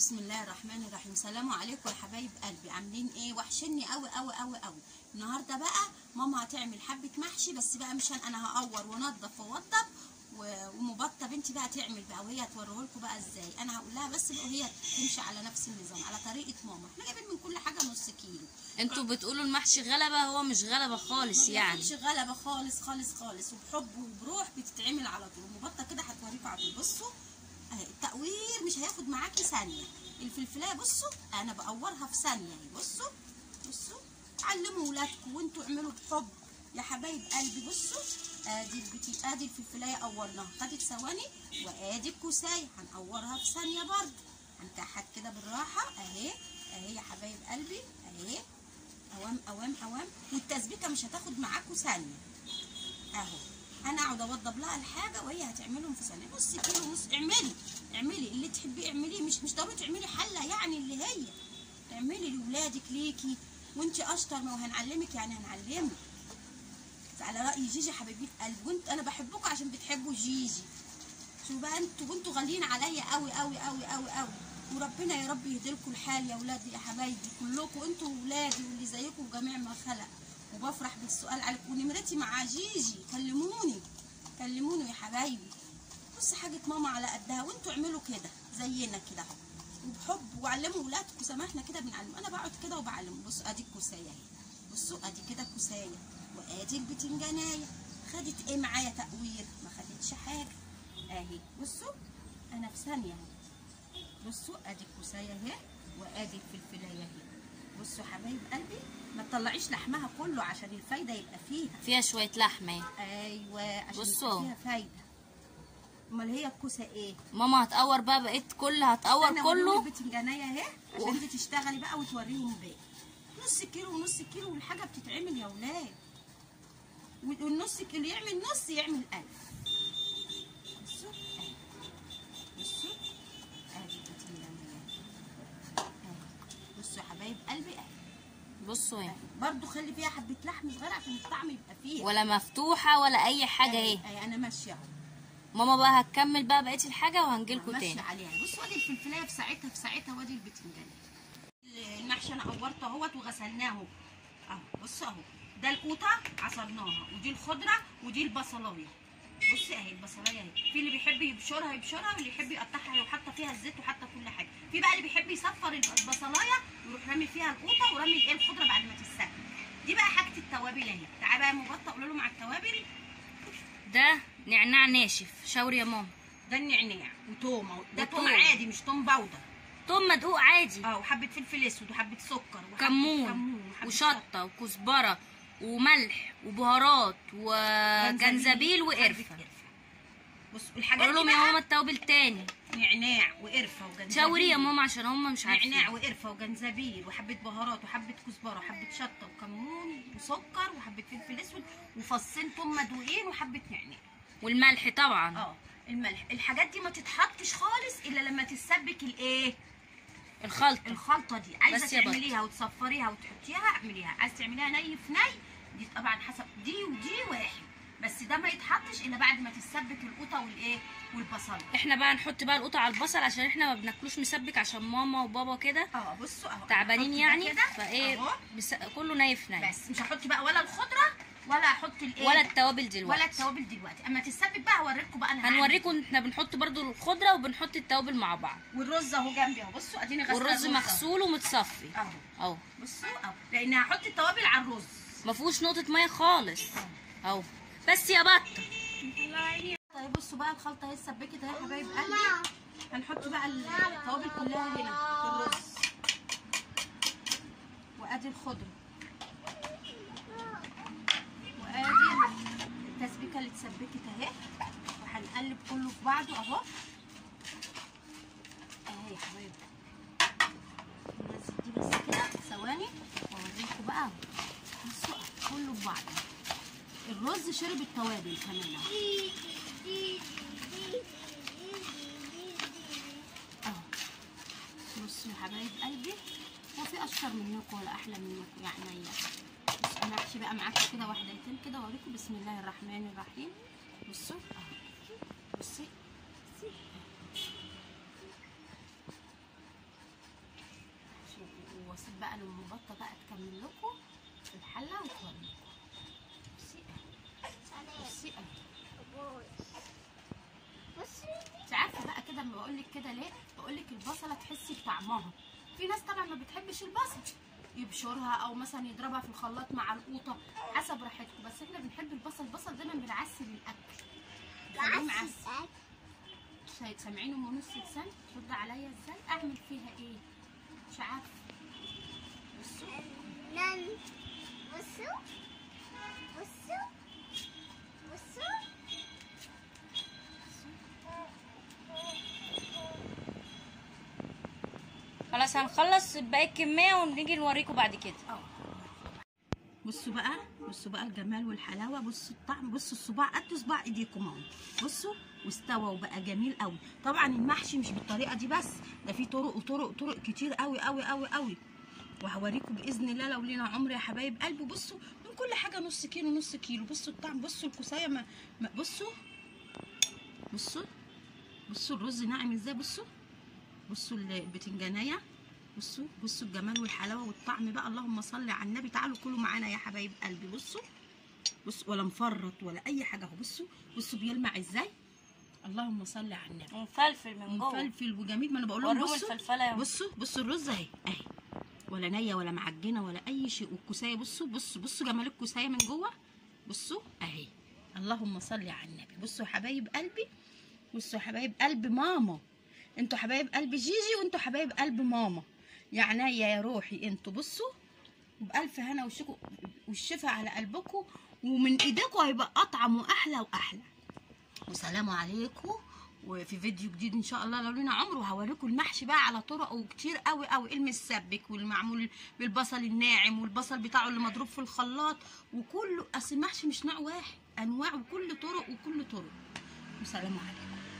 بسم الله الرحمن الرحيم سلام عليكم يا حبايب قلبي عاملين ايه وحشني قوي قوي قوي قوي النهارده بقى ماما هتعمل حبه محشي بس بقى مش انا هقور وانضف واوضب و- ومبطه بنتي بقى تعمل بقى وهي هتوريه لكم بقى ازاي انا هقول لها بس بقى وهي تمشي على نفس النظام على طريقه ماما احنا جايبين من كل حاجه نص كيلو انتوا بتقولوا المحشي غلبة هو مش غلبة خالص يعني مش غلبة خالص خالص خالص وبحب وبروح بتتعمل على طول مبطة كده هتوريكم على طول بصوا اهي التقوير مش هياخد معاكي ثانية الفلفلاية بصوا انا بقورها في ثانية اهي بصوا بصوا علموا ولادكم وانتوا اعملوا بحب يا حبايب قلبي بصوا ادي البتي ادي الفلفلاية قورناها خدت ثواني وادي الكوساية هنقورها في ثانية برضه هنكحت كده بالراحة اهي اهي يا حبايب قلبي اهي اوام اوام اوام والتسبيكه مش هتاخد معاكوا ثانيه اهو انا اقعد اوضب لها الحاجه وهي هتعملهم في ثانيه نص كيلو ونص اعملي اعملي اللي تحبيه اعمليه مش مش ضروري تعملي حله يعني اللي هي اعملي لاولادك ليكي وانت اشطر ما هنعلمك يعني هنعلمك فعلى راي جيجي حبيبه قلبي وانت انا بحبكم عشان بتحبوا جيجي شو بقى انتوا وانتوا غاليين عليا قوي قوي قوي قوي قوي وربنا يا رب يهديلكم الحال يا ولادي يا حبايبي كلكم انتوا ولادي واللي زيكم جميع ما خلق وبفرح بالسؤال عليكم ونمرتي مع جيجي كلموني كلموني يا حبايبي بص حاجه ماما على قدها وانتوا اعملوا كده زينا كده اهو وبحب وعلموا ولادكم سماحنا كده بنعلم انا بقعد كده وبعلم بصوا ادي الكوسايه اهي بصوا ادي كده كوسايه وادي البتنجانيه خدت ايه معايا تقوير ما خدتش حاجه اهي بصوا انا في ثانيه اهي بصوا ادي الكوسايه اهي وادي الفلفلايه اهي بصوا حبايب قلبي ما تطلعيش لحمها كله عشان الفايده يبقى فيها فيها شوية لحمة ايوه عشان بصوا. يبقى فيها فايده امال هي الكوسه ايه ماما هتقور بقى بقيت كل هتقور أنا كله هوريهم البتنجانيه اهي عشان انت تشتغلي بقى وتوريهم باقي نص كيلو ونص كيلو والحاجه بتتعمل يا ولاد والنص كيلو يعمل نص يعمل ألف بصوا أهي. بصوا ادي البتنجانيه أهي. بصوا يا حبايب قلبي اهي بصوا اهي برضو خلي فيها حبه لحم صغيره عشان الطعم يبقى فيها ولا مفتوحة ولا أي حاجة أهي. اهي أهي انا ماشيه اهو ماما بقى هتكمل بقى بقية الحاجة وهنجيلكوا ماشيه تاني عليها بص وادي الفلفلايه في ساعتها في ساعتها وادي البتنجان المحشي انا قورته اهوت وغسلناه اهو بص اهو ده القوطه عصرناها ودي الخضره ودي البصلايه بصي اهي البصلايه اهي في اللي بيحب يبشرها يبشرها واللي يحب يقطعها وحاطه فيها الزيت وحاطه كل حاجه في بقى اللي بيحب يصفر البصلايه ويروح رامي فيها القوطه ورامي الايه الخضره بعد ما تتسبك دي بقى حاجه التوابل اهي تعالى بقى يا مبطه قولوا له مع التوابل ده نعناع ناشف شاوري يا ماما ده النعناع وتومه ده توم وتوم. عادي مش توم باودر توم مدقوق عادي اه وحبه فلفل اسود وحبه سكر وحبة كمون وحبة وشطة وكزبرة وملح وبهارات وجنزبيل وحبة وقرفة بص الحاجات قولوا دي لهم يا ماما بقى التوابل تاني نعناع وقرفه وجنزبيل شاوري يا ماما عشان هم مش عارفين نعناع وقرفه وجنزبيل وحبه بهارات وحبه كزبره وحبه شطه وكمون وسكر وحبه فلفل اسود وفصين توم مدوقين وحبه نعناع والملح طبعا اه الملح الحاجات دي ما تتحطش خالص الا لما تتسبك الايه الخلطة الخلطه دي عايزه بس يا بط. تعمليها وتصفريها وتحطيها اعمليها عايزه تعمليها ني في ني دي طبعا حسب دي ودي واحد بس ده ما يتحطش الا بعد ما تتسبك القوطه والايه والبصل احنا بقى نحط بقى القطع على البصل عشان احنا ما بناكلوش مسبك عشان ماما وبابا كده اه بصوا اهو تعبانين هحط ده يعني كده فايه اهو بس كله نايف نايف بس مش هحط بقى ولا الخضره ولا هحط الايه ولا التوابل دلوقتي ولا التوابل دلوقتي اما تتسبك بقى هوريكم بقى انا هعمل هنوريكم احنا بنحط برضو الخضره وبنحط التوابل مع بعض والرز اهو جنبي اهو بصوا اديني غسله والرز الرز أهو. مغسول ومتصفي اهو اهو بصوا اهو لان هحط التوابل على الرز ما فيهوش نقطه ميه خالص اهو بس يا بطه طيب بصوا بقى الخلطه اهي اتسبكت اهي يا حبايب قلبي هنحط بقى التوابل كلها هنا في الرز وادي الخضره وادي التسبيكه اللي اتسبكت اهي وهنقلب كله في بعضه اهو اهي يا حبايبي ننزل دي بس كده ثواني واوريكم بقى اهو بصوا أهو، كله في بعضه الرز شرب التوابل كمان اهو اهو بصوا يا حبايب قلبي هو في اشطر منكم ولا احلى منكم يا عينيا بس انا هحشي بقى معاكم كده واحدتين كده واوريكم بسم الله الرحمن الرحيم بصوا اهو بصي بقى لما بطه بقى تكمل لكم في الحله وتوريكم بصي اهي بصي اهي انت عارفه بقى كده لما بقول لك كده ليه بقول لك البصله تحسي بطعمها في ناس طبعا ما بتحبش البصل يبشرها او مثلا يضربها في الخلاط مع القوطه حسب راحتكم بس احنا بنحب البصل البصل دايما بنعسل الاكل بنخليه معسل شايف سامعين ام نص لسان ترد عليا ازاي اعمل فيها ايه مش عارفه بصوا بصوا بصوا بصوا خلاص هنخلص باقي الكميه ونيجي نوريكم بعد كده اه بصوا بقى بصوا بقى الجمال والحلاوه بصوا الطعم بصوا الصباع قد صباع ايديكم اهو بصوا واستوى وبقى جميل قوي طبعا المحشي مش بالطريقه دي بس ده في طرق وطرق وطرق كتير قوي قوي قوي قوي وهوريكم باذن الله لو لينا عمر يا حبايب قلبي بصوا من كل حاجه نص كيلو نص كيلو بصوا الطعم بصوا الكوسايه ما ما- بصوا بصوا بصوا الرز ناعم ازاي بصوا بصوا البتنجانيه بصوا بصوا الجمال والحلاوه والطعم بقى اللهم صل على النبي تعالوا كلوا معانا يا حبايب قلبي بصوا بصوا ولا مفرط ولا اي حاجه اهو بصوا بصوا بيلمع ازاي اللهم صل على النبي ومفلفل من جوه مفلفل وجميل ما انا بقول لهم وروا بصوا الفلفله يا بصوا بصوا الرز اهي اهي ولا نيه ولا معجنه ولا اي شيء والكوسايه بصوا بصوا بصوا جمال الكوسايه من جوه بصوا اهي اللهم صل على النبي بصوا يا حبايب قلبي بصوا يا حبايب قلب ماما انتوا حبايب قلب جيجي وانتوا حبايب قلب ماما يا عينيا يا روحي انتوا بصوا بألف هنا وشكو والشفا على قلبكم ومن ايديكم هيبقى اطعم واحلى واحلى وسلام عليكم وفي فيديو جديد ان شاء الله لو لينا عمر وهوريكم المحشي بقى على طرقه كتير قوي قوي المسبك والمعمول بالبصل الناعم والبصل بتاعه اللي مضروب في الخلاط وكله اصل المحشي مش نوع واحد انواع وكل طرق وكل طرق وسلام عليكم